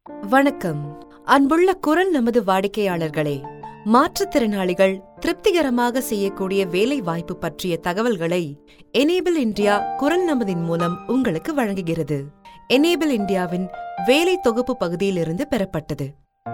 வணக்கம் அன்புள்ள குரல் நமது வாடிக்கையாளர்களே மாற்றுத்திறனாளிகள் திருப்திகரமாக செய்யக்கூடிய வேலை வாய்ப்பு பற்றிய தகவல்களை எனேபிள் இந்தியா குரல் நமதின் மூலம் உங்களுக்கு வழங்குகிறது எனேபிள் இந்தியாவின் வேலை தொகுப்பு பகுதியிலிருந்து பெறப்பட்டது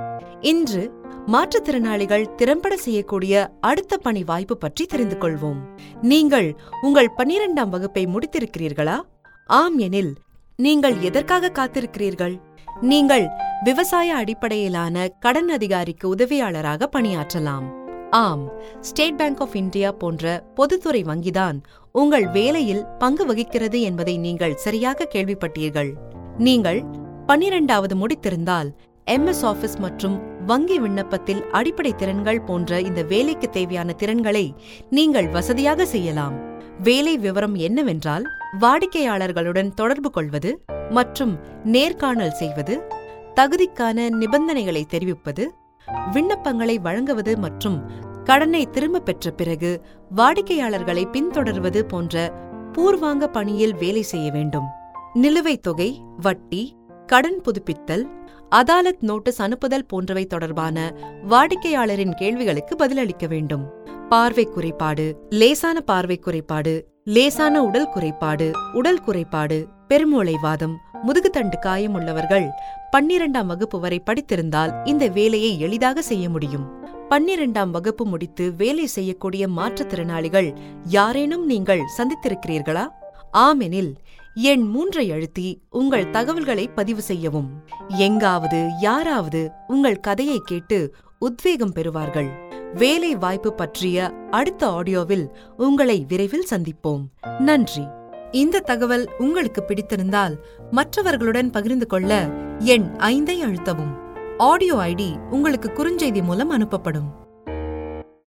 இன்று மாற்றுத்திறனாளிகள் திறம்பட செய்யக்கூடிய அடுத்த பணி வாய்ப்பு பற்றி தெரிந்து கொள்வோம் நீங்கள் உங்கள் பன்னிரெண்டாம் வகுப்பை முடித்திருக்கிறீர்களா ஆம் எனில் நீங்கள் எதற்காக காத்திருக்கிறீர்கள் நீங்கள் விவசாய அடிப்படையிலான கடன் அதிகாரிக்கு உதவியாளராக பணியாற்றலாம் ஆம் ஸ்டேட் பேங்க் ஆஃப் இந்தியா போன்ற பொதுத்துறை வங்கிதான் உங்கள் வேலையில் பங்கு வகிக்கிறது என்பதை நீங்கள் சரியாக கேள்விப்பட்டீர்கள் நீங்கள் பன்னிரண்டாவது முடித்திருந்தால் எம்எஸ் ஆஃபீஸ் மற்றும் வங்கி விண்ணப்பத்தில் அடிப்படை திறன்கள் போன்ற இந்த வேலைக்கு தேவையான திறன்களை நீங்கள் வசதியாக செய்யலாம் வேலை விவரம் என்னவென்றால் வாடிக்கையாளர்களுடன் தொடர்பு கொள்வது மற்றும் நேர்காணல் செய்வது தகுதிக்கான நிபந்தனைகளை தெரிவிப்பது விண்ணப்பங்களை வழங்குவது மற்றும் கடனை திரும்ப பெற்ற பிறகு வாடிக்கையாளர்களை பின்தொடர்வது போன்ற பூர்வாங்க பணியில் வேலை செய்ய வேண்டும் நிலுவைத் தொகை வட்டி கடன் புதுப்பித்தல் அதாலத் நோட்டீஸ் அனுப்புதல் போன்றவை தொடர்பான வாடிக்கையாளரின் கேள்விகளுக்கு பதிலளிக்க வேண்டும் பார்வை குறைபாடு லேசான பார்வை குறைபாடு லேசான உடல் குறைபாடு உடல் குறைபாடு பெருமூளைவாதம் முதுகுத்தண்டு காயம் உள்ளவர்கள் பன்னிரண்டாம் வகுப்பு வரை படித்திருந்தால் இந்த வேலையை எளிதாக செய்ய முடியும் பன்னிரண்டாம் வகுப்பு முடித்து வேலை செய்யக்கூடிய மாற்றுத்திறனாளிகள் யாரேனும் நீங்கள் சந்தித்திருக்கிறீர்களா ஆமெனில் எண் மூன்றை அழுத்தி உங்கள் தகவல்களை பதிவு செய்யவும் எங்காவது யாராவது உங்கள் கதையை கேட்டு உத்வேகம் பெறுவார்கள் வேலை வாய்ப்பு பற்றிய அடுத்த ஆடியோவில் உங்களை விரைவில் சந்திப்போம் நன்றி இந்த தகவல் உங்களுக்கு பிடித்திருந்தால் மற்றவர்களுடன் பகிர்ந்து கொள்ள எண் ஐந்தை அழுத்தவும் ஆடியோ ஐடி உங்களுக்கு குறுஞ்செய்தி மூலம் அனுப்பப்படும்